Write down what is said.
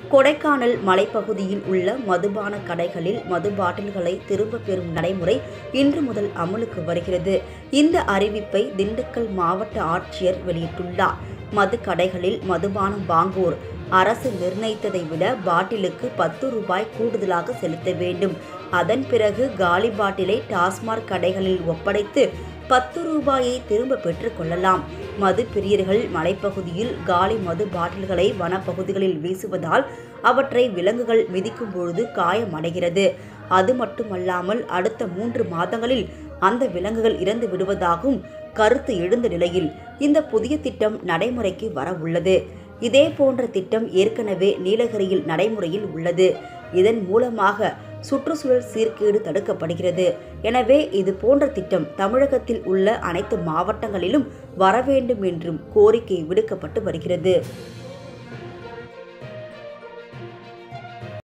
கொடைக்கானல் மலைப்பகுதியில் உள்ள மதுபான கடைகளில் மது பாட்டில்களை திரும்ப பெறும் நடைமுறை இன்று முதல் அமலுக்கு வருகிறது இந்த அறிவிப்பை திண்டுக்கல் மாவட்ட ஆட்சியர் வெளியிட்டுள்ளார் மது கடைகளில் மதுபானம் வாங்குவோர் அரசு நிர்ணயித்ததை விட பாட்டிலுக்கு பத்து ரூபாய் கூடுதலாக செலுத்த வேண்டும் அதன் பிறகு காலி பாட்டிலை டாஸ்மாக் கடைகளில் ஒப்படைத்து பத்து ரூபாயை திரும்ப பெற்றுக் கொள்ளலாம் மது பிரியர்கள் மலைப்பகுதியில் காலி மது பாட்டில்களை வனப்பகுதிகளில் வீசுவதால் அவற்றை விலங்குகள் மிதிக்கும் பொழுது காயமடைகிறது அது மட்டுமல்லாமல் அடுத்த மூன்று மாதங்களில் அந்த விலங்குகள் இறந்து விடுவதாகவும் கருத்து எழுந்த நிலையில் இந்த புதிய திட்டம் நடைமுறைக்கு வர உள்ளது இதே போன்ற திட்டம் ஏற்கனவே நீலகிரியில் நடைமுறையில் உள்ளது இதன் மூலமாக சுற்றுச்சூழல் சீர்கேடு தடுக்கப்படுகிறது எனவே இது போன்ற திட்டம் தமிழகத்தில் உள்ள அனைத்து மாவட்டங்களிலும் வர வேண்டும் என்றும் கோரிக்கை விடுக்கப்பட்டு வருகிறது